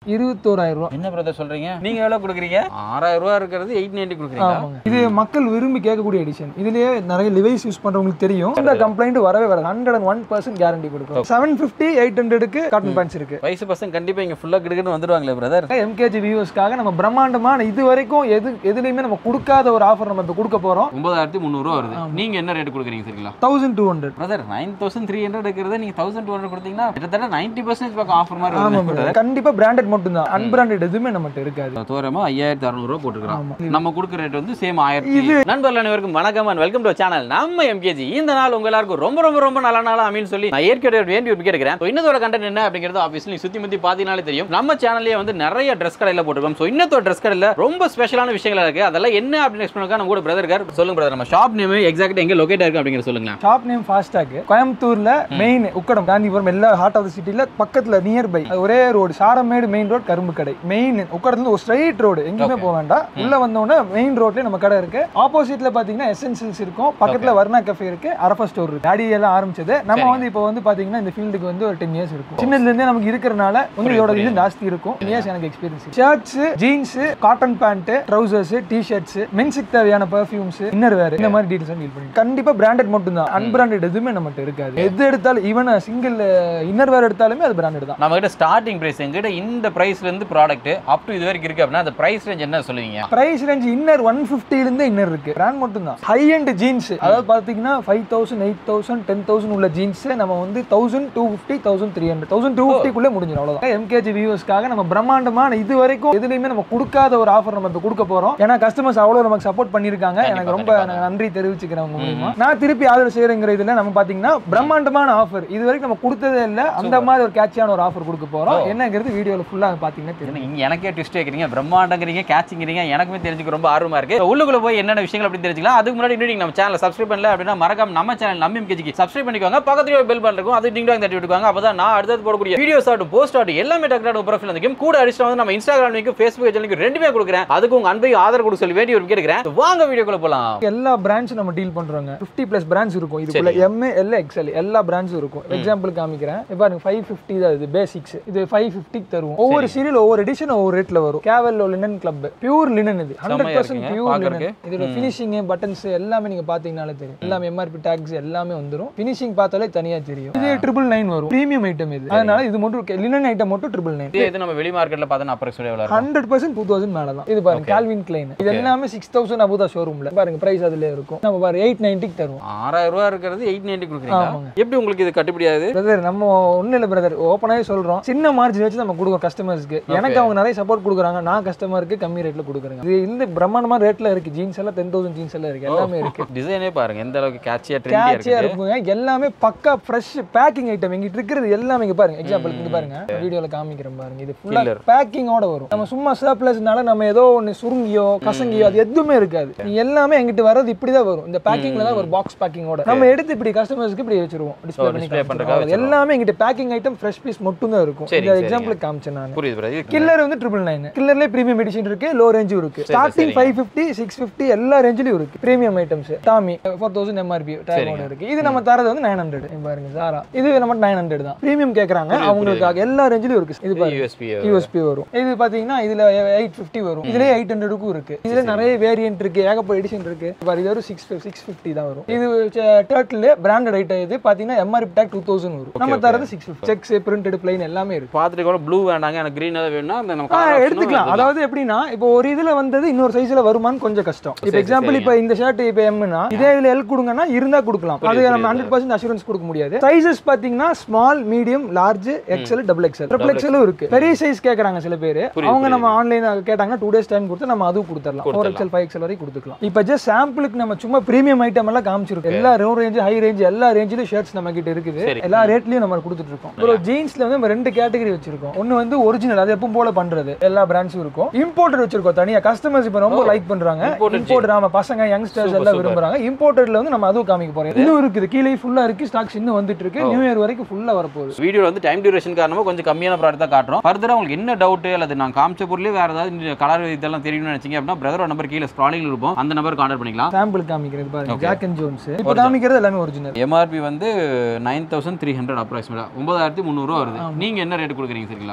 இருபத்தோராயிரம் ரூபா என்ன பிரதர் சொல்றீங்க நீங்க எவ்வளவு கொடுக்குறீங்க ஆறாயிரம் ரூபா இருக்கிறது எயிட் நைன்டி கொடுக்குறீங்க ஆமாங்க இது மக்கள் விரும்பி கேட்கக்கூடிய எடிஷன் இதுலயே நிறைய லிவைஸ் யூஸ் பண்றவங்களுக்கு தெரியும் இந்த கம்ப்ளைண்ட் வரவே வராது hundred and one percent guarantee கொடுக்கும் செவன் ஃபிஃப்டி எயிட் ஹண்ட்ரடுக்கு காட்டன் பேண்ட்ஸ் இருக்கு வயசு பசங்க கண்டிப்பா இங்க ஃபுல்லா கிடுக்குன்னு வந்துருவாங்களே பிரதர் எம்கேஜி வியூவர்ஸ்க்காக நம்ம பிரம்மாண்டமான இது வரைக்கும் எது எதுலையுமே நம்ம கொடுக்காத ஒரு ஆஃபர் நம்ம இப்போ கொடுக்க போறோம் ஒன்பதாயிரத்தி முந்நூறுவா வருது நீங்க என்ன ரேட் கொடுக்குறீங்க சரிங்களா thousand two hundred brother nine thousand three hundred இருக்கிறத நீங்க தௌசண்ட் டூ ஹண்ட்ரட் கொடுத்தீங்கன்னா கிட்டத்தட்ட நைன்டி பர்சன்டேஜ் பக்கம் ஆஃபர் மாதிரி ஆமா வருது brother. கண்டிப்பா பிராண்டட் மட்டும் தான் அன்பிராண்டட் எதுவுமே நம்மகிட்ட இருக்காது தோரமா ஐயாயிரத்தி அறுநூறுவா போட்டுக்கிறோம் ஆமா. நம்ம கொடுக்குற ரேட் வந்து சேம் ஆயிரத்தி நண்பர்கள் அனைவருக்கும் வணக்கம் அண்ட் வெல்கம் டு சேனல் நம்ம எம்கேஜி இந்த நாள் உங்க எல்லாருக்கும் ரொம்ப ரொம்ப ரொம்ப நல்ல நாளா அமைன்னு சொல்லி நான் ஏற்கனவே வேண்டி ஒரு கேட்கிறேன் ஸோ இன்னத்தோட கண்டென்ட் என்ன அப்படிங்கிறது ஆஃபீஸ்ல சுத்தி முத்தி பார்த்தீங்கனாலே தெரியும் நம்ம சேனல்லே வந்து நிறைய ட்ரெஸ் கடையில போட்டுருக்கோம் ஸோ இன்னத்தோட ட்ரெஸ் கடையில ரொம்ப ஸ்பெஷலான விஷயங்கள் இருக்கு அதெல்லாம் என்ன அப்படின்னு எக்ஸ்பிளைன் நம்ம கூட பிரதர் இருக்கார் சொல்லுங்க பிரதர் நம்ம ஷாப் நேம் எக்ஸாக்ட் எங்க லொகேட் இருக்கு அப்படிங்கிற சொல்லுங்க ஷாப் நேம் ஃபாஸ்டாக் கோயம்புத்தூர்ல மெயின் உக்கடம் காந்திபுரம் எல்லா ஹார்ட் ஆஃப் த சிட்டில பக்கத்துல நியர் பை ஒரே ரோடு சாரமேடு மெயின் ரோட் கரும்பு கடை மெயின் உக்கடத்துல ஒரு ஸ்ட்ரைட் ரோடு எங்கேயுமே போக வேண்டாம் உள்ள வந்தோடனே மெயின் ரோட்ல நம்ம கடை இருக்கு ஆப்போசிட்ல பாத்தீங்கன்னா எசென்சியல்ஸ் இருக்கும் பக்கத்துல வர்ணா கஃபே இருக்கு அரஃபா ஸ்டோர் இருக்கு டாடி எல்லாம் ஆரம்பிச்சது நம்ம வந்து இப்போ வந்து பாத்தீங்கன்னா இந்த ஃபீல்டுக்கு வந்து ஒரு டென் இயர்ஸ் இருக்கும் சின்னதுல இருந்தே நமக்கு இருக்கிறனால வந்து இதோட இது ஜாஸ்தி இருக்கும் இயர்ஸ் எனக்கு experience shirts jeans cotton pant trousers T shirts மென்ஸுக்கு தேவையான பர்ஃபியூம்ஸ் இன்னர் வேற இந்த மாதிரி டீடைல்ஸ் டீல் பண்ணி கண்டிப்பா பிராண்டட் மட்டும் தான் அன்பிராண்டட் எதுவுமே நம்மகிட்ட இருக்காது எது எடுத்தாலும் ஈவன் சிங்கிள் இன்னர் வேர் எடுத்தாலுமே அது பிராண்டட் தான் நம்ம கிட்ட ஸ்டார்டிங் பிரைஸ் எங்கிட்ட இந்த பிரைஸ்ல இருந்து ப்ராடக்ட் அப் டு இது வரைக்கும் இருக்கு அப்படின்னா அந்த பிரைஸ் ரேஞ்ச் என்ன சொல்லுவீங்க பிரைஸ் ரேஞ்ச் இன்னர் ஒன் இருந்து இன்னர் இருக்கு பிராண்ட் மட்டும் தான் ஹை அண்ட் ஜீன்ஸ் அதாவது பாத்தீங்கன்னா five thousand eight thousand ten thousand உள்ள ஜீன்ஸ் நம்ம வந்து thousand two fifty thousand three hundred thousand two ஃபிஃப்டிக்குள்ளே முடிஞ்சிடும் அவ்வளோதான் எம்கேஜி வியூவர்ஸ்க்காக நம்ம பிரம்மாண்டமான இது வரைக்கும் எதுலையுமே நம்ம கொடுக்காத ஒரு ஆஃபர் நம்ம இப்போ கொடுக்க போறோம் ஏன்னா கஸ்டமர்ஸ் அவ்வளோ நமக்கு சப்போர்ட் பண்ணியிருக்காங்க எனக்கு ரொம்ப நான் நன்றி தெரிவிச்சுக்கிறேன் உங்க மூலியமா நான் திருப்பி ஆதரவு செய்யறேங்கிற இதுல நம்ம பாத்தீங்கன்னா பிரம்மாண்டமான ஆஃபர் இது வரைக்கும் நம்ம கொடுத்ததே இல்ல அந்த மாதிரி ஒரு கேட்சியான ஒரு ஆஃபர் கொடுக்க போறோம் என்னங்கிறது வீடியோல ஃபுல்லா பாத்தீங்கன்னா தெரியும் என்ன, இங்க எனக்கே ட்விஸ்ட் வைக்கிறீங்க பிரம்மாண்டங்கிறீங்க கேட்சிங்கிறீங்க எனக்குமே தெரிஞ்சுக்க ரொம்ப ஆர்வமா இருக்கு உள்ளுக்குள்ள போய் என்னென்ன விஷயங்கள் அப்படி தெரிஞ்சுக்கலாம் அதுக்கு முன்னாடி இன்னும் நீங்க நம்ம சேனல் சப்ஸ்கிரைப் பண்ணல அப்படின்னா மறக்காம நம்ம சேனல் நம்ம கேஜிக்கு சப்ஸ்கிரைப் பண்ணிக்கோங்க பக்கத்துல பெல் பட்டன் இருக்கும் அது நீங்களும் தட்டி விட்டுக்கோங்க அப்பதான் நான் அடுத்தது போடக்கூடிய வீடியோஸ் ஆகட்டும் போஸ்ட் ஆகட்டும் எல்லாமே டக்குனு ப்ரொஃபைல் வந்துக்கும் கூட அடிச்சு வந்து நம்ம இன்ஸ்டாகிராம் லிங்க் ஃபேஸ்புக் லிங்க் ரெண்டுமே கொடுக்குறேன் அதுக்கு உங்க அன்பையும் ஆதரவு கொடுக்க சொல்லி வேண்டி ஒரு கேட்கிறேன் வாங்க வீடியோக்குள்ள போலாம் எல்லா பிராண்ட்ஸும் நம்ம டீல் பண்றோங்க 50 பிளஸ் பிராண்ட்ஸ் இருக்கும் இதுக்குள்ள எம்ஏ எல் எக்ஸ்எல் எல்லா பிராண்ட்ஸும் இருக்கும் எக்ஸாம்பிள் காமிக்கிறேன் இப்போ பாருங்க ஃபைவ் ஃபிஃப்டி தான் இது பேசிக்ஸ் இது ஃபைவ் ஃபிஃப்டிக்கு தருவோம் ஒவ்வொரு சீரியல் ஒவ்வொரு எடிஷன் ஒவ்வொரு ரேட்ல வரும் கேவல் லினன் கிளப் பியூர் லினன் இது ஹண்ட்ரட் பர்சன்ட் இருக்குங்க, பியூர் பார்க்கறதுக்கு. லினன் இதோட ஃபினிஷிங் பட்டன்ஸ் எல்லாமே நீங்க பாத்தீங்கனாலே தெரியும் எல்லாமே எம்ஆர்பி டேக்ஸ் எல்லாமே வந்துரும் ஃபினிஷிங் பார்த்தாலே தனியா தெரியும் இது ட்ரிபிள் நைன் வரும் ப்ரீமியம் ஐட்டம் இது அதனால இது மட்டும் லினன் ஐட்டம் மட்டும் ட்ரிபிள் நைன் இதே இது நம்ம வெளி மார்க்கெட்ல பார்த்தா அப்ராக்சிமேட் எவ்வளவு இருக்கும் ஹண்ட்ரட் பர்சன்ட் டூ தௌசண்ட் மேல தான் இது பாருங்க கால்வின் கிளைன் இது எல்லாமே சிக்ஸ் தௌசண்ட் அபுதா ஷோரூம்ல பாருங்க பிரைஸ் அதுல இருக்கும் நம்ம பாருங்க எயிட் நைன்ட்டிக்கு தருவோம் ஆறாயிரம் ரூபா இருக்கிறது எயிட் நைன்டி கொடுக்குறீங்க ஆமாங்க. எப்படி உங்களுக்கு இது கட்டுப்படியாது பிரதர் நம்ம ஒன்றும் இல்லை பிரதர் ஓப்பனாகவே சொல்கிறோம் சின்ன மார்ஜின் வச்சு நம்ம கொடுக்குறோம் கஸ்டமர்ஸ்க்கு எனக்கு அவங்க நிறைய சப்போர்ட் கொடுக்குறாங்க நான் கஸ்டமருக்கு கம்மி ரேட்டில் கொடுக்குறேங்க இது இந்த பிரம்மாண்டமான ரேட்டில் இருக்கு ஜீன்ஸ் எல்லாம் டென் தௌசண்ட் ஜீன்ஸ் எல்லாம் இருக்கு எல்லாமே இருக்கு டிசைனே பாருங்க எந்த அளவுக்கு கேட்சியா ட்ரெண்டியா கேட்சியாக இருக்கு இருக்குங்க எல்லாமே பக்கா ஃப்ரெஷ் பேக்கிங் ஐட்டம் எங்கிட்ட இருக்கிறது எல்லாமே இங்க பாருங்க எக்ஸாம்பிள் இங்க பாருங்க வீடியோவில் காமிக்கிறேன் பாருங்க இது ஃபுல்லாக Killer. பேக்கிங்கோட வரும் நம்ம சும்மா சர்ப்ளஸ்னால நம்ம ஏதோ ஒன்று சுருங்கியோ கசங்கியோ அது எதுவுமே இருக்காது நீங்க எல்லாமே எங்கிட்ட வர்றது இப்படி தான் வரும் இந்த பேக்கிங்ல தான் ஒரு பாக்ஸ் பேக்கிங்கோட நம்ம எடுத்து இப்படி கஸ்டமர்ஸ்க்கு இப்படி வச்சிருவோம் டிஸ்பிளே பண்ணி display பண்றதுக்காக காமிச்சிருவோம். எல்லாமே எங்கிட்ட பேக்கிங் ஐட்டம் ஃப்ரெஷ் பீஸ் மட்டும் தான் இருக்கும் சரி, இந்த சரிங்க. எக்ஸாம்பிள் காமிச்சேன் நான் புரியுது பிரதர் கில்லர் வந்து ட்ரிபிள் நைன் கில்லர்லேயே ப்ரீமியம் எடிஷன் இருக்கு லோ ரேஞ்சும் இருக்கு starting five fifty six fifty எல்லா ரேஞ்சிலும் இருக்கு premium items Tommy four thousand MRP டேகோட இருக்கு இது நம்ம தரது வந்து நைன் ஹண்ட்ரட் பாருங்க சாரா இது நம்ம நைன் ஹண்ட்ரட் தான் ப்ரீமியம் கேட்குறாங்க அவங்களுக்காக எல்லா ரேஞ்சிலும் இருக்கு இது பாருங்க யூஎஸ்பி யூஎஸ்பி வரும் இது பாத்தீங்கன்னா இதுல எயிட் ஃபிஃப்டி வரும் இதுல எயிட் ஹண்ட்ரடுக்கும் இருக்கு இதுல நிறைய வேரியன்ட் இருக்கு ஏகப்பட்ட எடிஷன் இருக்கு பாரு இது ஒரு சிக்ஸ் சிக்ஸ் ஃபிஃப்டி தான் வரும் இது டர்ட்டில் பிராண்டட் ஐட்டம் இது பாத்தீங்கன்னா எம்ஆர்பி டேக் டூ தௌசண்ட் வரும் நம்ம தரது six fifty checks printed plain எல்லாமே இருக்கு பார்த்துட்டு கூட ப்ளூ வேண்டாங்க எனக்கு க்ரீன் ஏதாவது வேணும்னா அந்த நம்ம ஆ, colour option எடுத்துக்கலாம் அதாவது எப்படின்னா இப்போ ஒரு இதுல வந்தது இன்னொரு சைஸ்ல வருமான்னு கொஞ்சம் கஷ்டம் இப்போ எக்ஸாம்பிள் இப்போ இந்த ஷர்ட் இப்போ எம்னா இதே இதுல எல் கொடுங்கன்னா இருந்தா கொடுக்கலாம் அது நம்ம ஹண்ட்ரட் பர்சன்ட் அஷூரன்ஸ் கொடுக்க முடியாது சைஸஸ் பாத்தீங்கன்னா small medium large XL double XL triple எக்ஸலும் இருக்கு பெரிய சைஸ் கேக்குறாங்க சில பேர் அவங்க நம்ம ஆன்லைன் கேட்டாங்கன்னா டூ டேஸ் டைம் கொடுத்து நம்ம அதுவும் கொடுத்துடலாம் ஃபோர் எக்ஸல் ஃபைவ் எக்ஸல் வரைக்கும் கொடுத்துக்கலாம் இப்போ ஜஸ்ட் சாம்பிளுக்கு நம்ம சும்மா ப்ரீமியம் ஐட்டம் எல்லாம் காமிச்சிருக்கோம் எல்லா ரோ ரேஞ்ச் ஹை ரேஞ்ச் எல்லா ரேஞ்சிலும் ஷர்ட்ஸ் நம்ம கிட்ட இருக்குது சரி. எல்லா ரேட்லயும் நம்ம கொடுத்துட்டு இருக்கோம் அப்புறம் ஜீன்ஸ்ல வந்து நம்ம ரெண்டு கேட்டகரி வச்சிருக்கோம் ஒன்னு வந்து ஒரிஜினல் அது எப்பவும் போல பண்றது எல்லா பிராண்ட்ஸும் இருக்கும் இம்போர்ட்டட் வச்சிருக்கோம் தனியா கஸ்டமர்ஸ் இப்போ ரொம்ப லைக் பண்றாங்க Imported இம்போர்ட் ஆமா பசங்க யங்ஸ்டர்ஸ் Super, எல்லாம் super. விரும்புறாங்க இம்போர்ட்டட்ல வந்து நம்ம அதுவும் காமிக்க போறோம் இன்னும் இருக்குது கீழே ஃபுல்லா இருக்கு ஸ்டாக்ஸ் இன்னும் வந்துட்டு இருக்கு நியூ இயர் வரைக்கும் ஃபுல்லா வரப்போகுது வீடியோ வந்து டைம் டியூரேஷன் காரணமா கொஞ்சம் கம்மியான ப்ராடக்ட் தான் காட்டுறோம் ஃபர்தரா உங்களுக்கு என்ன டவுட் அல்லது நான் காமிச்ச பொருளே வேற ஏதாவது கலர் இதெல்லாம் தெரியணும்னு நினைச்சீங்க அப்படின்னா பிரதரோட நம்பர் கீழே ஸ்க்ராலிங் இருக்கும் அந்த நம்பர் கான்டாக்ட் பண்ணிக்கலாம் சாம்பிள் காமிக்கிறது பாருங்க ஜாக் அண்ட் ஜோன்ஸ் இப்போ காமிக்கிறது எல்லாமே ஒரிஜினல் எம்ஆர்பி வந்து நைன் தௌசண்ட் த்ரீ ஹண்ட்ரட் அப்ராக்சிமேட்டா ஒன்பதாயிரத்தி முந்நூறுவா வருது நீங்க என்ன ரேட் கொடுக்குறீங்க சரிங்களா thousand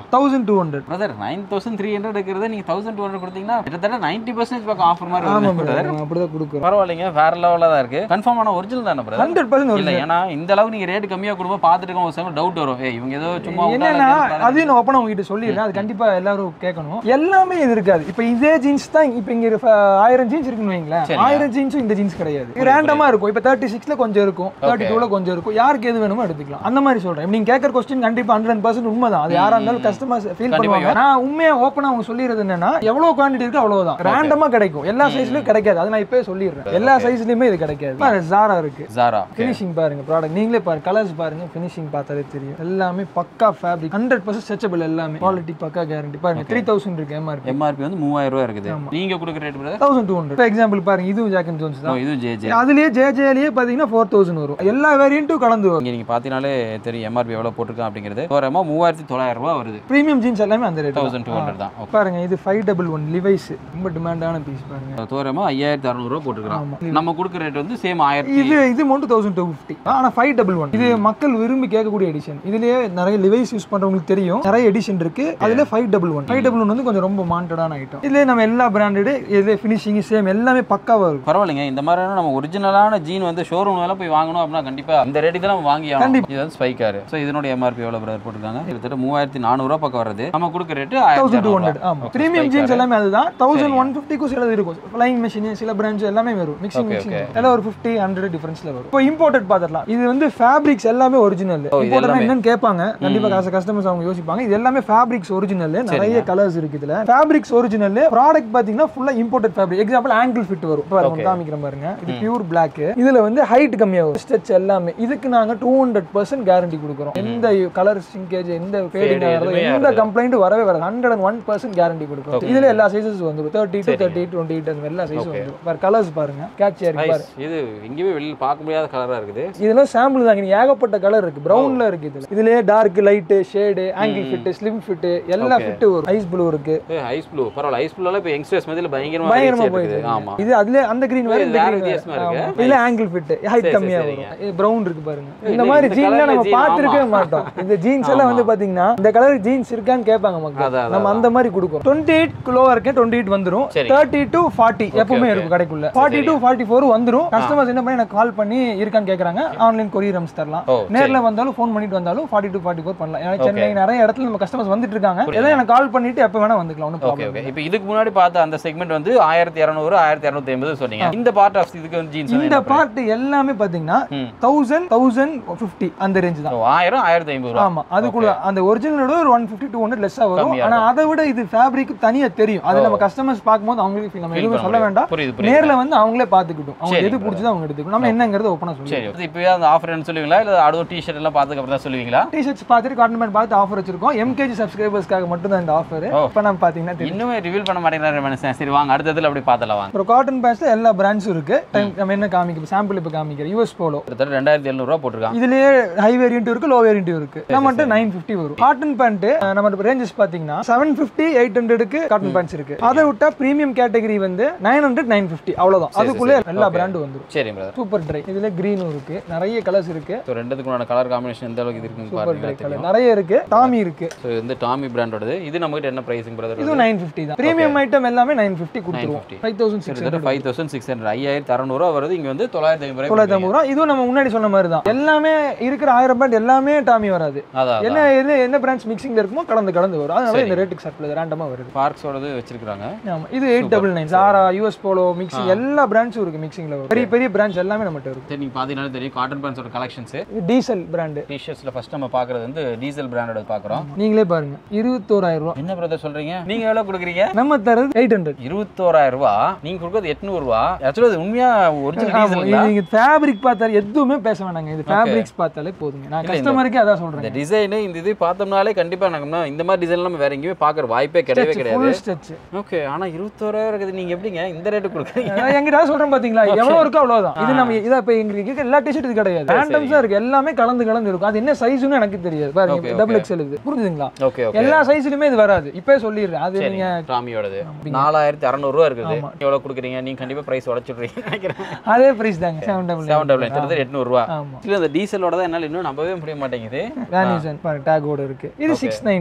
thousand two hundred brother nine thousand three hundred இருக்கிறத நீங்க தௌசண்ட் டூ ஹண்ட்ரட் கொடுத்தீங்கன்னா கிட்டத்தட்ட நைன்டி பர்சன்டேஜ் பக்கம் ஆஃபர் மாதிரி ஆமா வருது பிரதர் brother. அப்படிதான் கொடுக்குறோம் பரவாயில்லைங்க வேற லெவலில் தான் இருக்கு கன்ஃபார்ம் ஆன ஒரிஜினல் தானே பிரதர் ஹண்ட்ரட் பர்சன்ட் இல்ல ஏன்னா இந்த அளவுக்கு நீங்க ரேட் கம்மியா கொடுப்போம் பார்த்துட்டு இருக்கோம் ஒரு சமயம் டவுட் வரும் ஏய் இவங்க ஏதோ சும்மா என்னன்னா அதையும் நான் ஓப்பனா உங்ககிட்ட சொல்லிடுறேன் அது கண்டிப்பா எல்லாரும் கேட்கணும் எல்லாமே இது இருக்காது இப்போ இதே ஜீன்ஸ் தான் இப்போ இங்க இருக்க, ஆயிரம் ஜீன்ஸ் இருக்குன்னு வைங்களேன் சரிங்க. ஆயிரம் ஜீன்ஸும் இந்த ஜீன்ஸ் கிடையாது ரேண்டமா இருக்கும் இப்போ தேர்ட்டி சிக்ஸ்ல கொஞ்சம் இருக்கும் தேர்ட்டி டூல கொஞ்சம் இருக்கும் யாருக்கு எது வேணுமோ எடுத்துக்கலாம் அந்த மாதிரி சொல்றேன் இப்ப நீங்க கேட்கற கொஸ்டின் கண்டிப்பா ஹண்ட்ரட் பர்சன்ட் உண்மைதான் அது யாரா இருந்தாலும் கஸ்டமர்ஸ் ஃபீல் கண்டிப்பா பண்ணுவாங்க நான் உண்மையா ஓப்பனா அவங்க சொல்லிடுறது என்னன்னா எவ்வளவு குவான்டிட்டி இருக்கு அவ்வளவுதான் ரேண்டமா கிடைக்கும் எல்லா சைஸ்லயும் கிடைக்காது அதை நான் இப்பவே சொல்லிடுறேன் எல்லா சைஸ்லயுமே இது கிடைக்காது ஜாரா இருக்கு ஜாரா ஃபினிஷிங் பாருங்க ப்ராடக்ட் நீங்களே பாருங்க கலர்ஸ் பாருங்க ஃபினிஷிங் பார்த்தாலே தெரியும் எல்லாமே பக்கா ஃபேப்ரிக் ஹண்ட்ரட் பர்சன்ட் ஸ்ட்ரெச்சபிள் எல்லாமே குவாலிட்டி பக்கா கேரண்டி பாருங்க த்ரீ தௌசண்ட் இருக்கு எம்ஆர்பி எம்ஆர்பி வந்து மூவாயிரம் ரூபாய் இருக்குது நீங்க கொடுக்குற rate brother thousand two hundred example பாருங்க இதுவும் ஜாக் அண்ட் ஜோன்ஸ் தான் இது ஜே ஜே அதுலயே ஜேஜேலயே பாத்தீங்கன்னா ஃபோர் தௌசண்ட் வரும் எல்லா வேரியண்ட்டும் கலந்து வரும் இங்க நீங்க பாத்தீங்கனாலே தெரியும் எம்ஆர்பி எவ்வளவு போட்டிருக்கான் அப்படிங்கிறது தோராயமா மூவாயிரத்தி தொள்ளாயிரம் ரூபாய் வருது ப்ரீமியம் ஜீன்ஸ் எல்லாமே அந்த ரேட் தௌசண்ட் டூ ஹண்ட்ரட் தான் பாருங்க இது ஃபைவ் டபுள் ஒன் லிவைஸ் ரொம்ப டிமாண்டான பீஸ் பாருங்க தோராயமா ஐயாயிரத்தி அறநூறுவா போட்டுருக்கான் நம்ம கொடுக்குற ரேட் வந்து சேம் ஆயிரத்தி இது இது மட்டும் தௌசண்ட் டூ ஃபிஃப்டி ஆனா ஃபைவ் டபுள் ஒன் இது மக்கள் விரும்பி கேட்கக்கூடிய எடிஷன் இதுலயே நிறைய லிவைஸ் யூஸ் பண்றவங்களுக்கு தெரியும் நிறைய எடிஷன் இருக்கு அதுல five double one five double one வந்து கொஞ்சம் ரொம்ப மாண்டடான ஐட்டம் இதுல நம்ம எல்லா பிராண்டடு இதுல ஃபினிஷிங் சேம் எல்லாமே பக்காவா இருக்கும் பரவாயில்லைங்க இந்த மாதிரியான நம்ம ஒரிஜினலான ஜீன் வந்து ஷோரூம் எல்லாம் போய் வாங்கணும் அப்படின்னா கண்டிப்பா இந்த ரேட்டுக்கு தான் நம்ம வாங்கி ஆகணும். இது வந்து ஸ்பைக்காரு ஸோ இதனோட எம்ஆர்பி எவ்வளவு பிரதர் போட்டிருக்காங்க கிட்டத்தட்ட மூவாயிரத்தி நானூறுரூவா பக்கம் வருது நம்ம கொடுக்குற ரேட்டு தௌசண்ட் டூ ஹண்ட்ரட் ஆமா ப்ரீமியம் ஜீன்ஸ் எல்லாமே அதுதான் தௌசண்ட் ஒன் ஃபிஃப்டிக்கும் சிலது இருக்கும் ஃபிளைங் மிஷின் சில பிராண்ட்ஸ் எல்லாமே வரும் மிக்சிங் மிக்சிங் எல்லாம் ஒரு ஃபிஃப்டி ஹண்ட்ரட் டிஃபரன்ஸ்ல வரும் இப்போ இம்போர்ட்டட் பார்த்துடலாம் இது வந்து ஃபேப்ரிக்ஸ் எல்லாமே ஒரிஜினல் இம்போர்ட்டட் என்னன்னு கேட்பாங்க கண்டிப்பா காசு கஸ்டமர்ஸ் அவங்க யோசிப்பாங்க இது எல்லாமே ஃபேப்ரிக்ஸ் ஒரிஜினல் நிறைய கலர்ஸ் இருக்கு இதுல ஃபேப்ரிக்ஸ் ஒரிஜினல் ப்ராடக்ட் பாத்தீங்கன்னா ஃபுல்லா imported fabric example ankle fit வரும் இப்போ பாருங்க காமிக்கிறேன் பாருங்க இது பியூர் பிளாக் இதுல வந்து ஹைட் கம்மியா வரும் ஸ்ட்ரெச் எல்லாமே இதுக்கு நாங்க டூ ஹண்ட்ரட் பர்சன்ட் கேரண்டி கொடுக்குறோம் எந்த கலர் சிங்கேஜ் எந்த ஃபேடிங் ஆகிறதோ எந்த கம்ப்ளைண்ட் வரவே வராது hundred and one percent guarantee கொடுக்கும் இதுல எல்லா சைஸஸ் வந்துடும் thirty two thirty twenty eight அந்த எல்லா சைஸும் வந்துடும் பாரு கலர்ஸ் பாருங்க கேட்சியா இருக்கு பாரு இது எங்கேயுமே வெளியில் பார்க்க முடியாத கலரா இருக்குது இதெல்லாம் சாம்பிள் தான் இங்க ஏகப்பட்ட கலர் இருக்கு பிரவுன்ல இருக்கு இதுல இதுலயே dark light shade ankle fit slim fit எல்லா ஃபிட் வரும் ஐஸ் ப்ளூ இருக்கு ஐஸ் ப்ளூ பரவாயில்ல ஐஸ் ப்ளூல இப்போ யங்ஸ்டர்ஸ் மத்தியில் பயங்கரமா பயங்கரமா reach போயிட்டு இருக்குது ஆமா இது அதுல அந்த கிரீன் வேற இந்த வேற green வேற. வித்தியாசமா இருக்கு. ஆமா. இதுல ஆங்கிள் ஃபிட் ஹைட் சரி, கம்மியா சரிங்க. வரும் இது பிரவுன் இருக்கு பாருங்க இந்த இந்த மாதிரி இந்த ஜீன்ல colourல நம்ம jean, பார்த்திருக்கவே ஆமா. மாட்டோம் இந்த ஜீன்ஸ் எல்லாம் வந்து பாத்தீங்கன்னா இந்த கலர் ஜீன்ஸ் இருக்கான்னு கேட்பாங்க மக்கள் அதான், அதான், நம்ம அந்த மாதிரி கொடுக்குறோம் டுவெண்ட்டி எயிட் கிலோ வரைக்கும் டுவெண்ட்டி எயிட் வந்துரும் சரி. தேர்ட்டி டு ஃபார்ட்டி எப்பவுமே இருக்கும் கடைக்குள்ள ஃபார்ட்டி டு ஃபார்ட்டி ஃபோர் வந்துரும் கஸ்டமர்ஸ் என்ன பண்ணி எனக்கு கால் பண்ணி இருக்கான்னு கேக்குறாங்க ஆன்லைன் கொரியர் அம்ஸ் தரலாம் ஓ நேர்ல வந்தாலும் ஃபோன் பண்ணிட்டு வந்தாலும் ஃபார்ட்டி டு ஃபார்ட்டி ஃபோர் பண்ணலாம் ஏன்னா சென்னை நிறைய இடத்துல நம்ம கஸ்டமர்ஸ் வந்துட்டு இருக்காங்க ஏதோ எனக்கு கால் பண்ணிட்டு எப்போ வேணா வந்துக்கலாம் ஒன்றும் ஓகே ப்ராப்ளம் ஓகே இப்போ இதுக்கு முன்னாடி பார்த்த அந்த செக்மெண்ட் வந்து ஆயிரத்தி இரநூறு ஆயிரத்தி இரநூத்தி ஐம்பது சொன்னீங்க இந்த பார்ட் ஆஃப் இதுக்கு வந்து ஜீன்ஸ் இந்த பார்ட் எல்லாமே பாத்தீங்கன்னா ம். தௌசண்ட் தௌசண்ட் ஃபிஃப்டி அந்த ரேஞ்ச் தான் ஆயிரம் ஆயிரத்தி ஐம்பது ரூபா ஆமா அதுக்குள்ள அந்த ஒரிஜினலோட ஒரு ஒன் ஃபிஃப்டி டூ ஹண்ட்ரட் லெஸ்ஸா வரும் கம்மியா ஆனா அதை விட இது ஃபேப்ரிக் தனியா தெரியும் அது நம்ம கஸ்டமர்ஸ் பார்க்கும்போது அவங்களுக்கு feel நம்ம Feel எதுவும் பண்ண சொல்ல முடியும். வேண்டாம் புரியுது புரியுது நேர்ல வந்து அவங்களே பார்த்துக்கிட்டும் அவங்க சரி, எது பிடிச்சதோ அவங்க எடுத்துக்கணும் நம்ம என்னங்கிறத ஓப்பனா சொல்லி சரி அது இப்போயே அந்த ஆஃபர் சொல்லுவீங்களா இல்லை அடுத்த டிஷர்ட் எல்லாம் பார்த்ததுக்கு அப்புறம் தான் சொல்லுவீங்களா டிஷர்ட்ஸ் பார்த்துட்டு காட்டன் பேண்ட் பார்த்து ஆஃபர் வச்சிருக்கோம் எம்கேஜி சப்ஸ்கிரைபர்ஸ்க்காக மட்டும் தான் இந்த ஆஃபர் ஓ. இப்போ நம்ம பாத்தீங்கன்னா தெரியும் இன்னுமே ரிவீல் பண்ண மாட்டேங்கிறாரு மனுஷன் சரி வாங்க அடுத்ததுல அப்படி பார்த்தலாம் வாங்க அப்புறம் காட்டன் பேண்ட்ஸ்ல எல்லா பிராண்ட்ஸும் இருக்கு டைம் நம்ம என்ன காமிக்க சாம்பிள் இப்போ காமிக்கிறேன் யூஎஸ் போலோ கிட்டத்தட்ட ரெண்டாயிரத்தி எழுநூறுவா போட்டிருக்காங்க இதுலயே ஹை வேரியன்ட் இருக்கு லோ வேரியன்ட் இருக்கு நம்மகிட்ட நைன் ஃபிஃப்டி வரும் காட்டன் பேண்ட் நம்ம ரேஞ்சஸ் பாத்தீங்கன்னா செவன் ஃபிஃப்டி எயிட் ஹண்ட்ரடுக்கு காட்டன் பேண்ட்ஸ் இருக்கு அதை விட்டா பிரீமியம் கேட்டகரி வந்து நைன் ஹண்ட்ரட் நைன் ஃபிஃப்டி அவ்வளவுதான் அதுக்குள்ளே எல்லா பிராண்டும் வந்துரும் சரி பிரதர் சூப்பர் ட்ரை இதுல கிரீனும் இருக்கு நிறைய கலர்ஸ் இருக்கு ஸோ ரெண்டுத்துக்குமான கலர் காம்பினேஷன் எந்த அளவுக்கு இது இருக்குன்னு சூப்பர் ட்ரை பாருங்க கலர் நிறைய இருக்கு டாமி இருக்கு ஸோ இது வந்து டாமி பிராண்டோடது இது நம்மகிட்ட என்ன ப்ரைஸிங் பிரதர் இதுவும் நைன் ஃபிஃப்டி தான் பிரீமியம் ஐட்டம் எல்லாமே நைன் ஃபிஃப்டி கொடுத்துருவோம் 950. ஃபைவ் தௌசண்ட் சிக்ஸ் கிட்டத்தட்ட ஃபைவ் தௌசண்ட் சிக்ஸ் ஹண்ட்ரட் ஐயாயிரத்தி அறநூறுவா வருது இங்க வந்து தொள்ளாயிரத்தி ஐம்பது ரூபாய் தொள்ளாயிரத்தி ஐம்பது ரூபா இதுவும் நம்ம முன்னாடி சொன்ன மாதிரி தான் எல்லாமே இருக்கிற ஆயிரம் பேண்ட் எல்லாமே டாமி வராது அதான் என்ன என்ன என்ன பிராண்ட்ஸ் மிக்சிங்ல இருக்குமோ கலந்து கலந்து வரும் அதனால இந்த ரேட்டுக்கு சப்ளை ரேண்டமா வருது பார்க்ஸோடது வச்சிருக்காங்க ஆமா இது eight double nine Zara US Polo mixing எல்லா பிராண்ட்ஸும் இருக்கு மிக்சிங்ல வரும் பெரிய பெரிய பிராண்ட்ஸ் எல்லாமே நம்மகிட்ட இருக்கு சரி நீங்க பாத்தீங்கன்னா தெரியும் காட்டன் பேண்ட்ஸோட கலெக்ஷன்ஸ் இது டீசல் பிராண்டு டிஷர்ட்ஸ்ல ஃபர்ஸ்ட் நம்ம பாக்குறது வந்து டீசல் பிராண்டோட பாக்குறோம் நீங்களே பாருங்க இருபத்தோராயிரம் ரூபா என்ன பிரதர் சொல்றீங்க நீங்க எவ்வளவு கொடுக்குறீங்க நம்ம தரது எயிட் ஹண்ட்ரட் இருபத்தோராயிரம் ரூபாய் நீங்க கொடுக்கறது எட்நூறு ரூபா ஆக்சுவலி அது உண்மையா ஒரிஜினல் ஆமா டீசல் இது நீங்க ஃபேப்ரிக் பார்த்தாலே எதுவுமே பேச வேணாங்க இது ஃபேப்ரிக்ஸ் பார்த்தாலே போதுங்க நான் கஸ்டமருக்கே அதான் இந்த சொல்றேன் டிசைனு இந்த இது பார்த்தோம்னாலே கண்டிப்பா நம்ம இந்த மாதிரி டிசைன் நம்ம வேற எங்கேயுமே பார்க்குற வாய்ப்பே கிடையவே கிடையாது ஃபுல் ஸ்டச் ஓகே ஆனா இருபத்தோராயிரம் இருக்குது நீங்க எப்படிங்க இந்த ரேட்டு கொடுக்குறீங்க எங்கிட்ட சொல்றேன் பாத்தீங்களா எவ்வளவு இருக்கோ அவ்வளவுதான் இது நம்ம இதை இப்ப எங்களுக்கு இருக்க எல்லா டிஷர்ட் இது கிடையாது ரேண்டம்ஸா இருக்கு எல்லாமே கலந்து கலந்து இருக்கும் அது என்ன சைஸ்னு எனக்கு தெரியாது Okay, பாருங்க okay. டபுள் எக்ஸ்எல் இது புரிஞ்சுதுங்களா ஓகே ஓகே எல்லா சைஸ்லயுமே இது வராது இப்பவே சொல்லிடுறேன் அது நீங்க டாமியோடது நாலாயிரத்தி அறநூறுவா இருக்குது எவ்வளவு கொடுக்குறீங்க நீங்க கண்டிப்பா பிரைஸ் உடச்சிடுறீங்க நினைக்கிறேன் அதே பிரைஸ் தாங்க செவன் டபுள் செவன் டபுள் கிட்டத்தட்ட எட்நூறுவா ஆமா இல்லை இந்த டீசலோட தான் என்னால இன்னும் நம்பவே முடிய மாட்டேங்குது வேனிசன் பாருங்க டேகோட இருக்கு இது சிக்ஸ் நைன்டி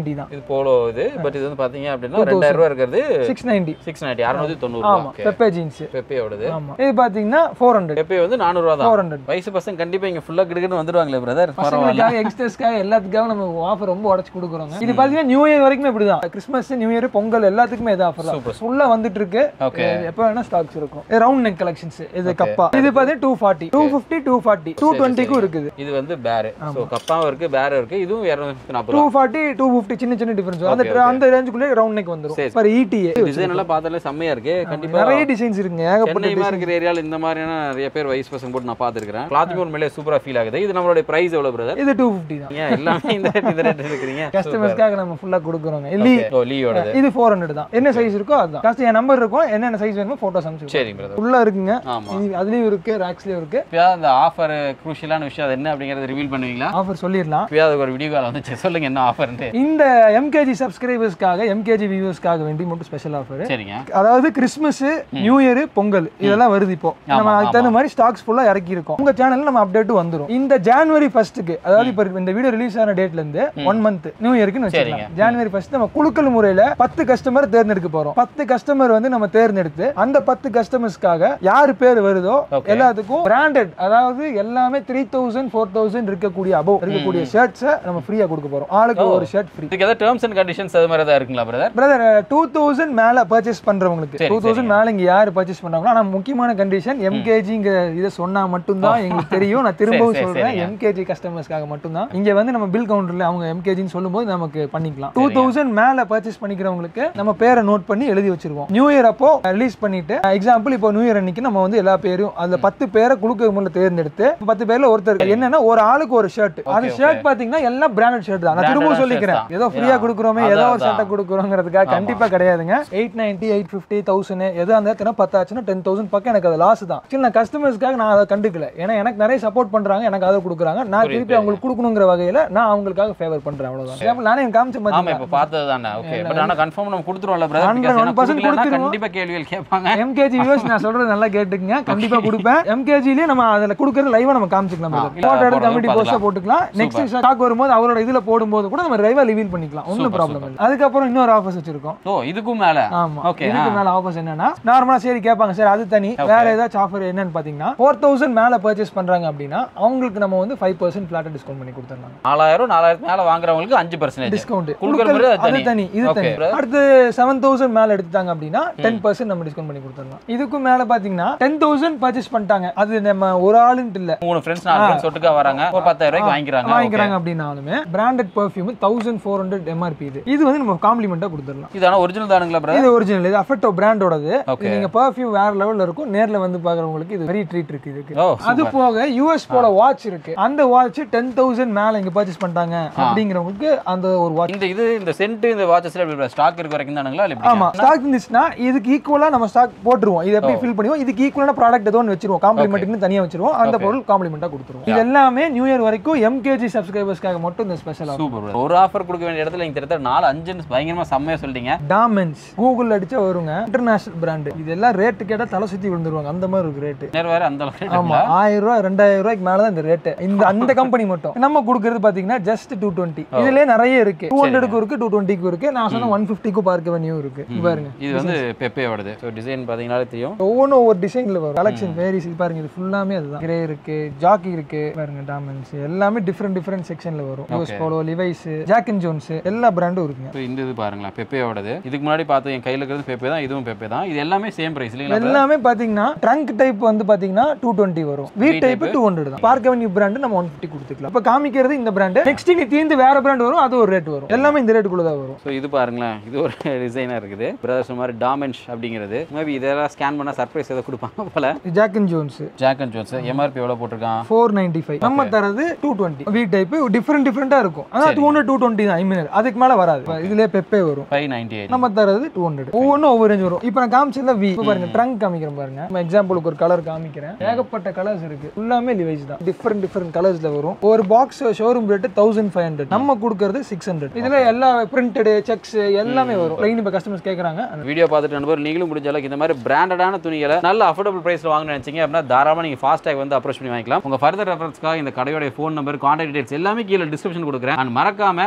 நைன்டி தான் இது போலோ இது பட் இது வந்து பாத்தீங்க அப்படின்னா ரெண்டாயிரம் ரூபாய் இருக்கிறது சிக்ஸ் நைன்டி சிக்ஸ் நைன்டி அறுநூத்தி தொண்ணூறு ஆமா ஓகே பெப்பே ஜீன்ஸ் பெப்பையோடது ஆமா இது பாத்தீங்கன்னா ஃபோர் ஹண்ட்ரட் பெப்பே வந்து நானூறு ரூபா தான் ஃபோர் ஹண்ட்ரட் வயசு பசங்க கண்டிப்பா இங்க ஃபுல்லா கிடுக்குன்னு வந்துருவாங்களே பிரதர் பரவாயில்ல பசங்களுக்காக யங்ஸ்டர்ஸ்க்காக எல்லாத்துக்காக நம்ம ஆஃபர் ரொம்ப உடச்சு கொடுக்குறோங்க இது பாத்தீங்கன்னா நியூ இயர் வரைக்கும் இப்படிதான் கிறிஸ்மஸ் நியூ இயர் பொங்கல் எல்லாத்துக்குமே இது ஆஃபர் தான் Super. ஃபுல்லா வந்துட்டு இருக்கு ஓகே எப்போ வேணா ஸ்டாக்ஸ் இருக்கும் ரவுண்ட் நெக் கலெக்ஷன்ஸ் இது கப்பா இது பாத்தீங்கன்னா two forty two fifty two forty two டுவெண்ட்டிக்கும் இருக்குது இது வந்து பேரு ஸோ கப்பாவும் இருக்கு பேரும் இருக்கு இதுவும் இரநூத்தி நாற்பது டூ ரூபா ஃபார்ட்டி டூ ஃபிஃப்டி சின்ன சின்ன டிஃபரன்ஸ் அந்த Okay, okay. அந்த ரேஞ்சுக்குள்ளே ரவுண்ட் நெக் வந்துரும் சரி. ஃபார் இடிஏ டிசைன் எல்லாம் பார்த்தாலே செம்மையா இருக்கு கண்டிப்பா நிறைய டிசைன்ஸ் இருக்குங்க ஏகப்பட்ட சென்னை மாதிரி இருக்கிற ஏரியால இந்த மாதிரியான நிறைய பேர் வயசு பசங்க போட்டு நான் பார்த்துருக்கேன் கிளாத்துமே உண்மையிலே சூப்பரா ஃபீல் ஆகுது இது நம்மளுடைய பிரைஸ் எவ்வளவு பிரதர் இது டூ ஃபிஃப்டி தான் ஏன் எல்லாமே இந்த rate, இந்த ரேட் இருக்கிறீங்க கஸ்டமர்ஸ்க்காக நம்ம ஃபுல்லா கொடுக்குறோங்க லீ ஓ லீயோடது இது ஃபோர் ஹண்ட்ரட் தான் என்ன சைஸ் இருக்கோ அதுதான் ஜாஸ்தி என் நம்பர் இருக்கும் என்னென்ன சைஸ் வேணுமோ ஃபோட்டோஸ் அனுப்பிச்சு சரிங்க பிரதர் ஃபுல்லா இருக்குங்க ஆமா இது அதுலயும் இருக்கு ரேக்ஸ்லயும் இருக்கு இப்பயா அந்த ஆஃபர் குரூஷியலான விஷயம் அது என்ன அப்படிங்கறத ரிவீல் பண்ணுவீங்களா ஆஃபர் சொல்லிடலாம் இப்பயா அதுக்கு ஒரு வீடியோ கால் வந்துச்சு சொல்லுங்க என்ன ஆஃபர்ன்ட்டு இந்த எம்கேஜி சப்ஸ்கிரைபர்ஸ்க்காக எம்கேஜி வியூவர்ஸ்க்காக வேண்டி மட்டும் ஸ்பெஷல் ஆஃபர் சரிங்க அதாவது கிறிஸ்மஸ் நியூ இயர் பொங்கல் இதெல்லாம் வருது இப்போ நம்ம ஆமா, அதுக்கு தகுந்த மாதிரி ஸ்டாக்ஸ் ஃபுல்லா இறக்கி இருக்கோம் உங்க சேனல்ல நம்ம அப்டேட் வந்துரும் இந்த ஜனவரி ஃபர்ஸ்ட்க்கு அதாவது இப்போ இந்த வீடியோ ரிலீஸ் ஆன டேட்ல இருந்து ஒன் மந்த் நியூ இயர்க்குன்னு வச்சுக்கலாம் ஜனவரி ஃபர்ஸ்ட் நம்ம குலுக்கல் முறையில பத்து கஸ்டமர் தேர்ந்தெடுக்க போறோம் பத்து கஸ்டமர் வந்து நம்ம தேர்ந்தெடுத்து அந்த பத்து கஸ்டமர்ஸ்க்காக யார் பேர் வருதோ Okay. எல்லாத்துக்கும் பிராண்டட் அதாவது எல்லாமே த்ரீ தௌசண்ட் ஃபோர் தௌசண்ட் இருக்கக்கூடிய அபோவ் இருக்கக்கூடிய ஷர்ட்ஸை நம்ம ஃப்ரீயா கொடுக்க போறோம் ஆளுக்கு ஒரு ஷர்ட் ஃப்ரீ இதுக்கு ஏதாவது டேர்ம்ஸ் அண்ட் கண்டிஷன்ஸ் அது மாதிரி தான் இருக்குங்களா பிரதர் பிரதர் டூ தௌசண்ட் மேல பர்ச்சேஸ் பண்றவங்களுக்கு சரி, டூ தௌசண்ட் மேல இங்க யாரு பர்ச்சேஸ் பண்றாங்களோ ஆனா முக்கியமான கண்டிஷன் எம்கேஜிங்கிற இதை சொன்னா மட்டும்தான் எங்களுக்கு தெரியும் நான் திரும்பவும் சரி, சொல்றேன் சரிங்க. எம்கேஜி கஸ்டமர்ஸ்க்காக மட்டும்தான் இங்க வந்து நம்ம பில் கவுண்டர்ல அவங்க எம்கேஜின்னு சொல்லும்போது நமக்கு பண்ணிக்கலாம் டூ தௌசண்ட் மேல பர்ச்சேஸ் பண்ணிக்கிறவங்களுக்கு நம்ம பேரை நோட் பண்ணி எழுதி வச்சிருவோம் நியூ இயர் அப்போ ரிலீஸ் பண்ணிட்டு எக்ஸாம்பிள் இப்போ நியூ இயர் அன்னைக்கு நம்ம வந்து எல்லா பேரும் அதுல பத்து பேரை குழுக்க முன்ன தேர்ந்தெடுத்து பத்து பேர்ல ஒருத்தர் என்னன்னா ஒரு ஆளுக்கு ஒரு ஷர்ட் அது okay. ஷர்ட் பாத்தீங்கன்னா எல்லாம் பிராண்டட் ஷர்ட் தான் நான் Branded திரும்பவும் shirts சொல்லிக்கிறேன் தான். ஏதோ ஃப்ரீயா Yeah. கொடுக்குறோமே அதான், ஏதோ ஒரு அதான். சட்டை கொடுக்குறோங்கிறதுக்காக ஆமா. கண்டிப்பா கிடையாதுங்க eight ninety eight fifty thousand எது அந்த இடத்துல பத்து ஆச்சுன்னா டென் தௌசண்ட் பக்கம் எனக்கு அது லாஸ் தான் சரி நான் கஸ்டமர்ஸ்க்காக நான் அதை கண்டுக்கல ஏன்னா எனக்கு நிறைய சப்போர்ட் பண்றாங்க எனக்கு அதை கொடுக்குறாங்க நான் புரியுது. திருப்பி அவங்களுக்கு கொடுக்கணுங்கிற வகையில நான் அவங்களுக்காக ஃபேவர் பண்றேன் அவ்வளவுதான் Example, நானே எனக்கு காமிச்ச ஆமா மாதிரி இப்ப பார்த்தது தானே ஓகே இல்ல, பட் ஆனா கன்ஃபார்ம் நம்ம கொடுத்துருவோம்ல பிரதர் 100% கொடுத்துருவோம். கண்டிப்பா கேள்விகள் கேட்பாங்க எம்கேஜி வியூஸ் நான் சொல்றது நல்லா கேட்டுக்கங்க கண்டிப்பா கொடுப்பேன் எம்கேஜிலேயே நம்ம அதுல கொடுக்கறது லைவா நம்ம காமிச்சிக்கலாம் ஆ, இல்ல, போட்டோ எடுத்து போடுறது கமிட்டி போஸ்டா பார்க்கலாம். போட்டுக்கலாம் நெக்ஸ்ட் ஸ்டாக் வரும்போது அவரோட இதுல போடும்போது கூட நம்ம லைவா ரிவீல் பண்ணிக்கலாம் ஒன்றும் Super, ப்ராப்ளம் இல்லை அதுக்கப்புறம் இன்னொரு ஆஃபர்ஸ் வச்சிருக்கோம் ஓ இதுக்கும் மேல ஆமா Okay, இதுக்கு ஆ. மேல ஆஃபர்ஸ் என்னன்னா நார்மலா சரி கேட்பாங்க சார் அது தனி வேற ஏதாச்சும் ஆஃபர் என்னன்னு பாத்தீங்கன்னா ஃபோர் தௌசண்ட் மேல பர்ச்சேஸ் பண்றாங்க அப்படின்னா அவங்களுக்கு நம்ம வந்து ஃபைவ் பர்சன்ட் ஃபிளாட்டை டிஸ்கவுண்ட் பண்ணி கொடுத்துடலாம் நாலாயிரம் நாலாயிரத்து மேல வாங்குறவங்களுக்கு அஞ்சு பர்சன்டேஜ் டிஸ்கவுண்ட் குடுக்குற முறை அது அது தனி. தனி இது Okay. தனி அடுத்து செவன் தௌசண்ட் மேல எடுத்துட்டாங்க அப்படின்னா டென் பர்சன்ட் நம்ம டிஸ்கவுண்ட் பண்ணி கொடுத்துடலாம் இதுக்கும் மேல பாத்தீங்கன்னா டென் தௌசண்ட் பர்ச்சேஸ் பண்ணிட்டாங்க அது நம்ம ஒரு ஆளுன்ட்டு இல்ல மூணு ஃப்ரெண்ட்ஸ் நாலு ஃப்ரெண்ட்ஸ் ஒட்டுக்கா வராங்க ஒரு பத்தாயிரம் ரூபாய்க்கு வாங்கிக்கிறாங்க வாங்கிக்கிறாங்க அப்படின்னாலுமே branded perfume thousand four hundred MRP இது இது வந்து நம்ம காம்ப்ளிமெண்டா கொடுத்துடலாம் Okay. இது ஆனா ஒரிஜினல் தானுங்களா பிரதர் இது ஒரிஜினல் இது அஃபெக்டோ பிராண்டோடது Okay. நீங்க பர்ஃபியூம் வேற லெவல்ல இருக்கும் நேர்ல வந்து பாக்குறவங்களுக்கு இது வெரி ட்ரீட் இருக்கு இதுக்கு ஓ அது போக யூஎஸ் போல வாட்ச் இருக்கு அந்த வாட்ச் டென் தௌசண்ட் மேல இங்க பர்ச்சேஸ் பண்ணிட்டாங்க அப்படிங்கிறவங்களுக்கு அந்த ஒரு வாட்ச் இந்த இது இந்த சென்ட் இந்த வாட்சஸ்ல எப்படி ஸ்டாக் இருக்க வரைக்கும் தானுங்களா இல்ல ஆமா ஸ்டாக் இருந்துச்சுன்னா இதுக்கு ஈக்குவலா நம்ம ஸ்டாக் போட்டுருவோம் இது எப்படி ஃபில் பண்ணுவோம் இதுக்கு ஈக்குவலான ப்ராடக்ட் ஏதோ ஒன்று வச்சிருவோம் காம்ப்ளிமெண்ட்னு தனியா வச்சிருவோம் அந்த பொருள் காம்ப்ளிமெண்டா கொடுத்துருவோம் இது எல்லாமே நியூ இயர் வரைக்கும் எம்கேஜி சப்ஸ்கிரைபர்ஸ்க்காக மட்டும் இந்த ஸ்பெஷல் ஆகும் சூப்பர் ஒரு ஆஃபர் கொடுக்க வேண்டிய இடத்துல நீங்க கிட்டத்தட்ட நாலு அஞ்சுன்னு பயங்கரமா செம்மையா சொல்லிட்டீங்க டாமென்ஸ் கூகுள் அடிச்சா வருங்க இன்டர்நேஷனல் பிராண்ட் இதெல்லாம் ரேட்டு கேட்டா தலை சுத்தி விழுந்துருவாங்க அந்த மாதிரி இருக்கு ரேட்டு நேர் வேற அந்த அளவுக்கு ஆமா ஆயிரம் ரூபாய் ரெண்டாயிரம் ரூபாய்க்கு மேல தான் இந்த ரேட்டு இந்த அந்த கம்பெனி மட்டும் நம்ம கொடுக்கறது பாத்தீங்கன்னா ஜஸ்ட் டூ டுவெண்ட்டி இதுலயே நிறைய இருக்கு டூ ஹண்ட்ரடுக்கு இருக்கு டூ டுவெண்ட்டிக்கு இருக்கு நான் சொன்ன ஒன் ஃபிஃப்டிக்கும் பார்க்க வெனியூ இருக்கு இங்க பாருங்க இது வந்து பெப்பேயோடது ஸோ டிசைன் பார்த்தீங்கனாலே தெரியும் ஒவ்வொன்றும் ஒவ்வொரு டிசைன்ல வரும் கலெக்ஷன் வேரிஸ் இது பாருங்க இது ஃபுல்லாமே அதுதான் கிரே இருக்கு ஜாக்கி இருக்கு பாருங்க டாமன்ஸ் எல்லாமே டிஃப்ரெண்ட் டிஃப்ரெண்ட் செக்ஷன்ல வரும் US Polo Levi's Jack and Jones எல்லா பிராண்டும் இருக்குங்க ஸோ இந்த இது பாருங்களேன் பெப்பேயோடது இதுக்கு முன்னாடி பார்த்து என் கையில் இருக்கிறது பெப்பே தான் இதுவும் பெப்பே தான் இது எல்லாமே சேம் பிரைஸ் இல்லைங்களா எல்லாமே பாத்தீங்கன்னா ட்ரங்க் டைப் வந்து பாத்தீங்கன்னா டூ டுவெண்ட்டி வரும் வீட் V டைப் டூ ஹண்ட்ரட் தான் பார்க்க வெனியூ பிராண்ட் நம்ம ஒன் ஃபிஃப்டி கொடுத்துக்கலாம் இப்போ காமிக்கிறது இந்த பிராண்ட் நெக்ஸ்ட் நீ தீர்ந்து வேற பிராண்ட் வரும் அது ஒரு ரேட் வரும் எல்லாமே இந்த ரேட்டுக்குள்ள தான் வரும் ஸோ இது பாருங்களேன் இது ஒரு டிசைனாக இருக்குது பிரதர்ஸ் மாதிரி டாமென்ஷ் அப்படிங்கிறது மேபி இதெல்லாம் ஸ்கேன் பண்ணால் சர்ப்ரைஸ் ஏதோ கொடுப்பாங்க போல Jack and Jones Jack and Jones MRP எவ்வளோ போட்டிருக்கான் ஃபோர் நைன்டி ஃபைவ் நம்ம தரது two twenty V type different டிஃப்ரெண்டா இருக்கும் அதான் டூ ஹண்ட்ரட் டூ டுவெண்ட்டி தான் ஐ மீன் அதுக்கு மேல வராது இப்ப இதுலயே பெப்பே வரும் ஃபைவ் நைன்டி எயிட் நம்ம தரது டூ ஹண்ட்ரட் ஒவ்வொன்றும் ஒவ்வொரு ரேஞ்ச் வரும் இப்போ நான் காமிச்சதுல வி இப்போ பாருங்க ட்ரங்க் காமிக்கிறேன் பாருங்க நம்ம எக்ஸாம்பிளுக்கு ஒரு கலர் காமிக்கிறேன் ஏகப்பட்ட கலர்ஸ் இருக்கு ஃபுல்லாமே லிவைஸ் தான் டிஃப்ரெண்ட் டிஃப்ரெண்ட் கலர்ஸ்ல வரும் ஒரு box showroom rate thousand five hundred நம்ம கொடுக்கறது சிக்ஸ் ஹண்ட்ரட் இதுல எல்லா பிரிண்டடு செக்ஸ் எல்லாமே வரும் லைன் இப்போ கஸ்டமர்ஸ் கேட்குறாங்க வீடியோ பார்த்துட்டு நண்பர் நீங்களும் முடிஞ்ச அளவுக்கு இந்த மாதிரி பிராண்டடான துணிகளை நல்ல அஃபோர்டபுள் பிரைஸ்ல வாங்க நினைச்சீங்க அப்படின்னா தாராளமாக நீங்கள் ஃபாஸ்டாக வந்து அப்ரோச் பண்ணி வாங்கிக்கலாம் உங்க ஃபர்தர் ரெஃபரன்ஸ்க்காக இந்த கடையோட ஃபோன் நம்பர் கான்டாக்ட் டீடைல்ஸ் எல்லாமே கீழே டிஸ்கிரிப்ஷன் கொடுக்குறேன் அண்ட் மறக்காம அந்த நியூ இயர்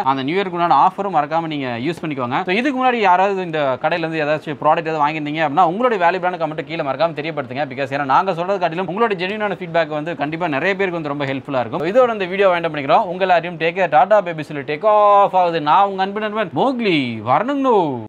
இயருக்கு உண்டான ஆஃபரும் மறக்காம நீங்க யூஸ் பண்ணிக்கோங்க ஸோ இதுக்கு முன்னாடி யாராவது இந்த கடையில இருந்து ஏதாச்சும் ப்ராடக்ட் ஏதாவது வாங்கியிருந்தீங்க அப்படின்னா உங்களுடைய வேல்யூபிளான கமெண்ட் கீழே மறக்காம தெரியப்படுத்துங்க பிகாஸ் ஏன்னா நாங்க சொல்றது காட்டிலும் உங்களுடைய ஜென்யூனான ஃபீட்பேக் வந்து கண்டிப்பா நிறைய பேருக்கு வந்து ரொம்ப ஹெல்ப்ஃபுல்லா இருக்கும் So இதோட இந்த வீடியோ வேண்டாம் பண்ணிக்கிறோம் உங்க எல்லாரையும் டேக் டாடா பேபி சொல்லி டேக் ஆஃப் ஆகுது நான் உங்க அன்பு நண்பன் மோக்லி வரணுங்கோ